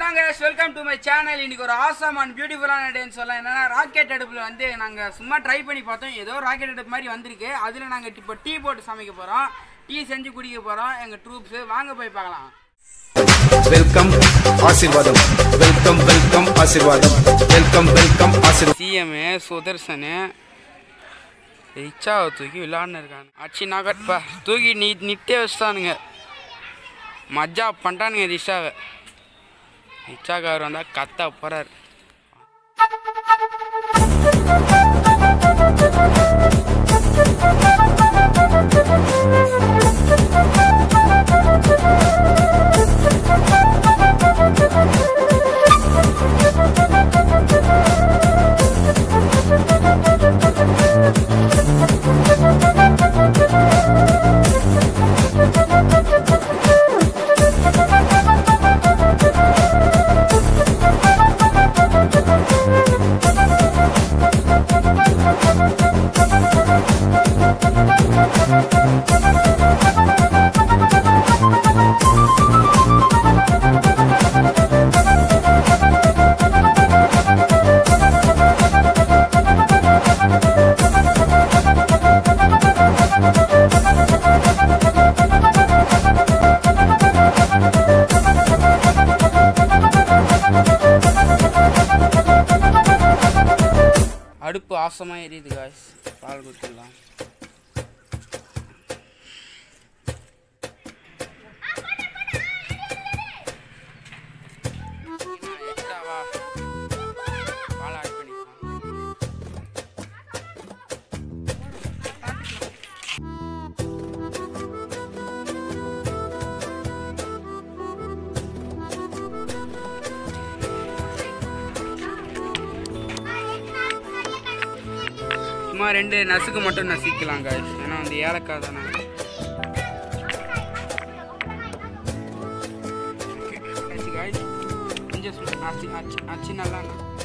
வாட்ஸ்னாங்க welcome to my channel இன்னைக்கு ஒரு awesome and பியூட்டிஃபுல்லான டேன்னு சொல்லலாம் என்னன்னா ராக்கெட் அடுப்பில் வந்து நாங்கள் சும்மா ட்ரை பண்ணி பார்த்தோம் ஏதோ ராக்கெட் அடுப்பு மாதிரி வந்திருக்கு அதில் நாங்கள் இப்போ டீ போட்டு சமைக்க போகிறோம் டீ செஞ்சு குடிக்க போகிறோம் எங்கள் ட்ரூப்ஸு வாங்க போய் பார்க்கலாம் వెల్కమ్ ఆశీర్వాదం వెల్కమ్ వెల్కమ్ ఆశీర్వాదం వెల్కమ్ వెల్కమ్ ఆశీర్వాదం சிஎம்ஏ சுதர்சனு ரிச்சாவை தூக்கி விளாட்னு இருக்காங்க அச்சி நகட்பா தூக்கி நீ நித்தே வச்சுட்டானுங்க மஜா பண்ணிட்டானுங்க ரிஷாவை ரிச்சாக்கார் வந்தால் கத்த போகிறார் அடுப்பு ஆசமாக எரியுது காய்ஸ் பால் கொடுத்துடலாம் எக்ஸ்ட்ராவா பால் ஆட் பண்ணிக்கலாம் சும்மா ரெண்டு நசுக்கு மட்டும் நசிக்கலாம் காய்ஸ் ஏன்னா வந்து ஏலக்காய் தானே guys. கொஞ்சம் சு- அச்சு அச்சு அச்சு நல்லா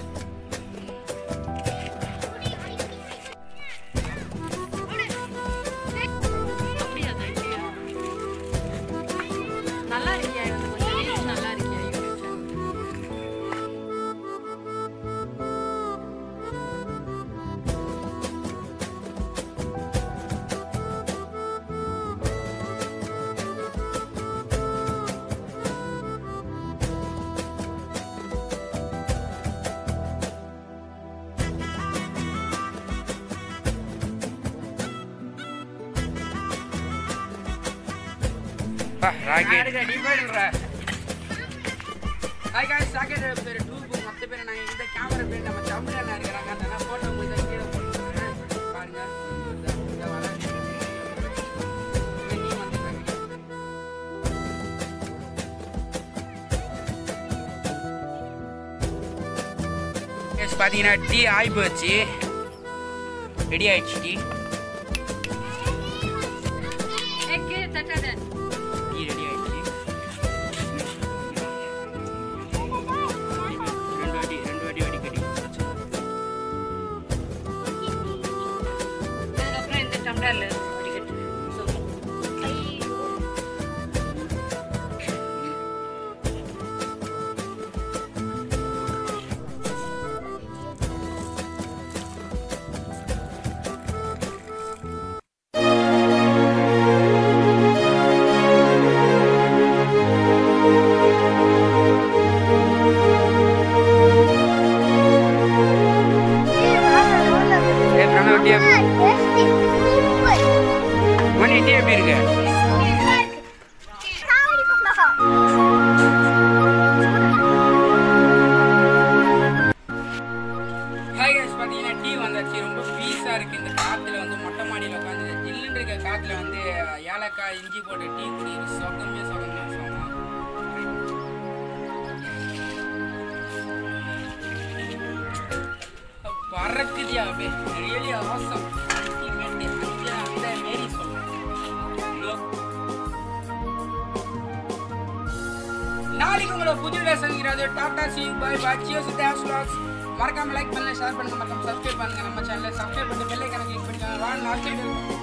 நல்லா இருக்கியா இவனுக்கு கொஞ்சம் reach நல்லா இருக்கியா YouTube channel rocket hi guys rocket பேர் டூப் மொத்த பேர் நான் இந்த கேமரா பேர் நம்ம தமிழ்ல இருக்கிறாங்க அதனால போட்டோ முடிஞ்சா கீழே போட்டுருக்கேன் பாருங்க இந்த இந்த வர நீ வந்துடுறாங்க எஸ் பார்த்தீங்கன்னா டீ ஆகி போச்சு ரெடி ஆயிடுச்சு டீ எக்கு தட்டாத டீ ரெடி ஆயிடுச்சு ரெண்டு வாட்டி ரெண்டு வாட்டி அடிக்கடி அதுக்கப்புறம் இந்த டம்ளர்ல வடிகட்டு ஏ பிரணவ் டீ மணி டீ எப்படி இருக்கு ஹாய் கைஸ் பார்த்தீங்கன்னா டீ வந்தாச்சு ரொம்ப பீஸாக இருக்குது இந்த காற்றுல வந்து மொட்டை மாடியில் உட்காந்து ஜில்லுன்னு இருக்க காற்றுல வந்து ஏலக்காய் இஞ்சி போட்டு டீ குடிக்கிற சொகமே சொகம் தான் சொகம் பறக்குதியா அப்படியே ரியலி அவசம் அல்டிமேட் அந்த மாரி சொல்றேன் நாளைக்கு உங்களை புது வீடியோ சந்திக்கிறது tata see bye bye cheers dash vlogs மறக்காம லைக் பண்ணுங்க ஷேர் பண்ணுங்க மறக்காம சப்ஸ்கிரைப் பண்ணுங்க நம்ம சேனலை சப்ஸ்கிரைப் பண்ணி பெல் ஐக்கான கிளிக் பண்ணிக்கோங்க வாங்க நாளைக்கு